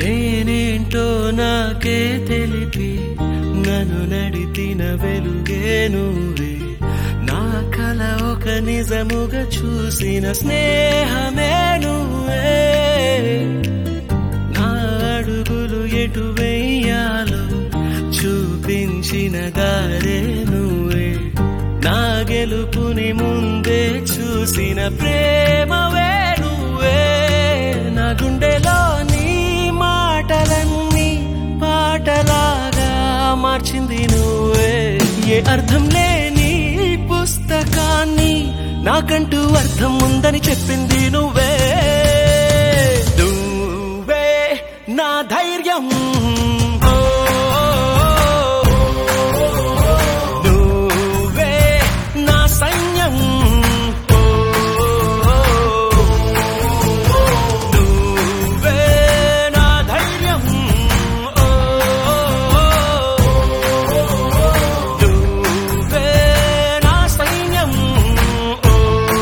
నేనేంటో నాకే తెలిపి నన్ను నడితిన వెలుగే నువ్వే నా కల ఒక నిజముగా చూసిన స్నేహమే నువ్వే నా అడుగులు ఎటు వెయ్యాలో చూపించిన దారే నువ్వే నా గెలుపుని ముందే చూసిన ప్రేమవే నువ్వే నా గుండెలో నీ మాటలన్నీ పాటలాగా మార్చింది నువ్వే ఏ అర్థం లేని పుస్తకాన్ని నాకంటూ అర్థం ఉందని చెప్పింది నువ్వే నువ్వే నా ధైర్యం ఓ, నువ్వే నా సైన్యం ఓ, నువ్వే నా ధైర్యం ఓ, నువ్వే నా సైన్యం ఓ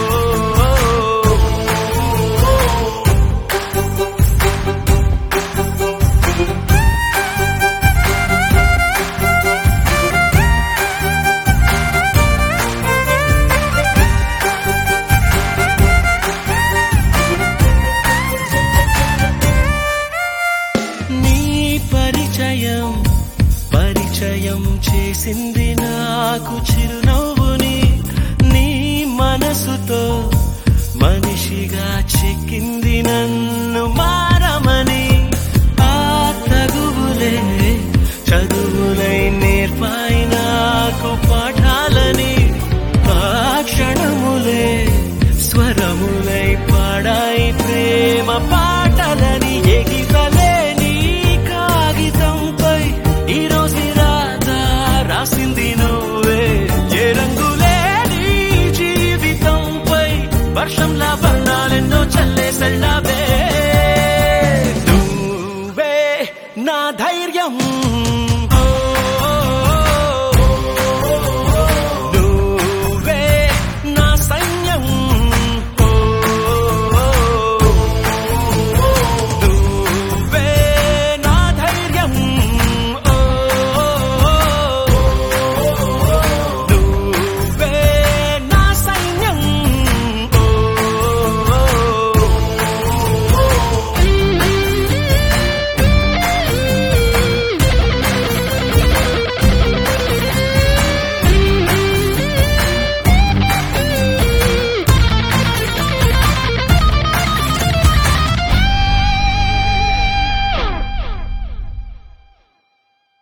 నీ పరిచయం పరిచయం చేసింది నాకు చిరునవ్వుని నీ మనసుతో మనిషిగా చిక్కింది నన్ను మారమని ఆ తగువులే చదువులై నేర్పాయి నాకు పాఠాలని ఆ క్షణములే స్వరములై పాడాయి ప్రేమ పాటలని ఎగితలే నీ కాగితంపై ఈ రోజు రాత రాసింది నువ్వే ఏ రంగులే నీ జీవితంపై వర్షంలా వర్ణాలెన్నో చల్లేసెళ్ళవే నువ్వే నా ధైర్యం